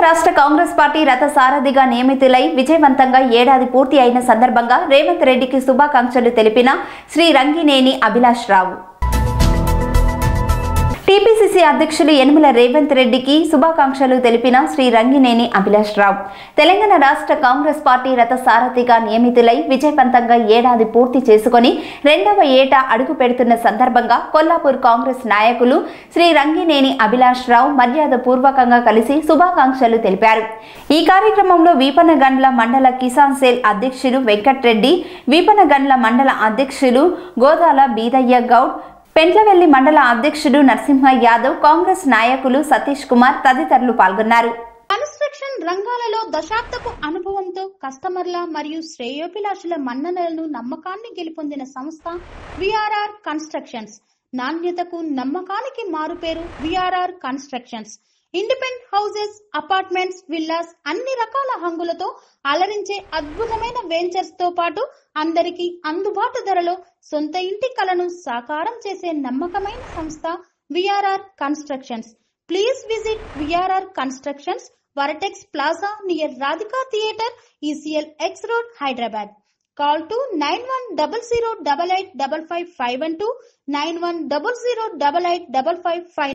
రాష్ట్ర కాంగ్రెస్ పార్టీ రథ సారథిగా నియమితులై విజయవంతంగా ఏడాది పూర్తి అయిన సందర్భంగా రేవంత్ రెడ్డికి శుభాకాంక్షలు తెలిపిన శ్రీ రంగినేని అభిలాష్ రావు టీపీసీసీ అధ్యక్షులు యనుమల రేవంత్ రెడ్డికి శుభాకాంక్షలు తెలిపిన శ్రీ రంగినేని అభిలాష్ రావు తెలంగాణ రాష్ట్ర కాంగ్రెస్ పార్టీ రథ సారథిగా నియమితులై విజయవంతంగా ఏడాది పూర్తి చేసుకొని రెండవ ఏట అడుగు పెడుతున్న సందర్భంగా కొల్లాపూర్ కాంగ్రెస్ నాయకులు శ్రీ రంగినేని అభిలాష్ రావు మర్యాద పూర్వకంగా కలిసి శుభాకాంక్షలు తెలిపారు ఈ కార్యక్రమంలో వీపనగండ్ల మండల కిసాన్ సేల్ అధ్యక్షులు వెంకట్రెడ్డి వీపనగండ్ల మండల అధ్యక్షులు గోదాల బీదయ్య గౌడ్ పెంట్లవెల్లి మండల అధ్యక్షుడు నరసింహ యాదవ్ కాంగ్రెస్ నాయకులు సతీష్ కుమార్ తదితరులు పాల్గొన్నారు కన్స్ట్రక్షన్ రంగాలలో దశాబ్దపు అనుభవంతో కస్టమర్ల మరియు శ్రేయోభిలాషుల మన్ననలను నమ్మకాన్ని గెలుపొందిన సంస్థ విఆర్ఆర్ కన్స్ట్రక్షన్స్ నాణ్యతకు నమ్మకానికి మారుపేరు VRR constructions independent houses apartments villas అన్ని రకాల హంగులతో అలరించే అద్భుతమైన వెంచర్స్ తో పాటు అందరికీ అందుబాటు ధరలో సొంత ఇంటి కలను సాకారం చేసే నమ్మకమైన సంస్థ VRR constructions please visit VRR constructions vertex plaza near Radhika theatre ECIL X road Hyderabad call to nine one double zero double eight double five five one two nine one double zero double eight double five five